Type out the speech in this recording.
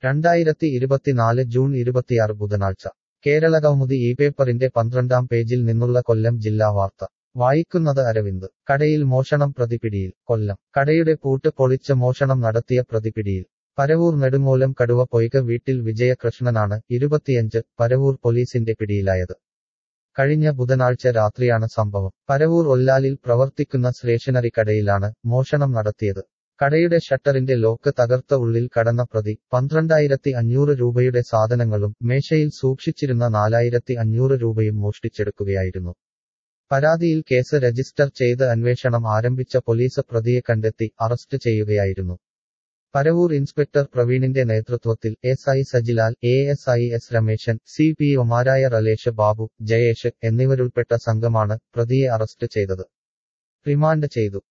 രണ്ടായിരത്തി ഇരുപത്തിനാല് ജൂൺ ഇരുപത്തിയാറ് ബുധനാഴ്ച കേരളകൗമുദി ഈ പേപ്പറിന്റെ പന്ത്രണ്ടാം പേജിൽ നിന്നുള്ള കൊല്ലം ജില്ലാ വാർത്ത വായിക്കുന്നത് അരവിന്ദ് കടയിൽ മോഷണം പ്രതിപിടിയിൽ കൊല്ലം കടയുടെ പൂട്ട് പൊളിച്ച് മോഷണം നടത്തിയ പ്രതിപിടിയിൽ പരവൂർ നെടുങ്ങോലം കടുവ പൊയ്ക വീട്ടിൽ വിജയകൃഷ്ണനാണ് ഇരുപത്തിയഞ്ച് പരവൂർ പോലീസിന്റെ പിടിയിലായത് കഴിഞ്ഞ ബുധനാഴ്ച രാത്രിയാണ് സംഭവം പരവൂർ ഒല്ലാലിൽ പ്രവർത്തിക്കുന്ന സ്റ്റേഷനറി കടയിലാണ് മോഷണം നടത്തിയത് കടയുടെ ഷട്ടറിന്റെ ലോക്ക് തകർത്ത ഉള്ളിൽ കടന്ന പ്രതി പന്ത്രണ്ടായിരത്തി അഞ്ഞൂറ് രൂപയുടെ സാധനങ്ങളും മേശയിൽ സൂക്ഷിച്ചിരുന്ന നാലായിരത്തി അഞ്ഞൂറ് രൂപയും മോഷ്ടിച്ചെടുക്കുകയായിരുന്നു പരാതിയിൽ കേസ് രജിസ്റ്റർ ചെയ്ത് അന്വേഷണം ആരംഭിച്ച പോലീസ് പ്രതിയെ കണ്ടെത്തി അറസ്റ്റ് ചെയ്യുകയായിരുന്നു പരവൂർ ഇൻസ്പെക്ടർ പ്രവീണിന്റെ നേതൃത്വത്തിൽ S I Sajilal A S I S Ramesan C P ഒമാരായ റലേഷ് ബാബു ജയേഷ് എന്നിവരുൾപ്പെട്ട സംഘമാണ് പ്രതിയെ അറസ്റ്റ് ചെയ്തത് റിമാൻഡ് ചെയ്തു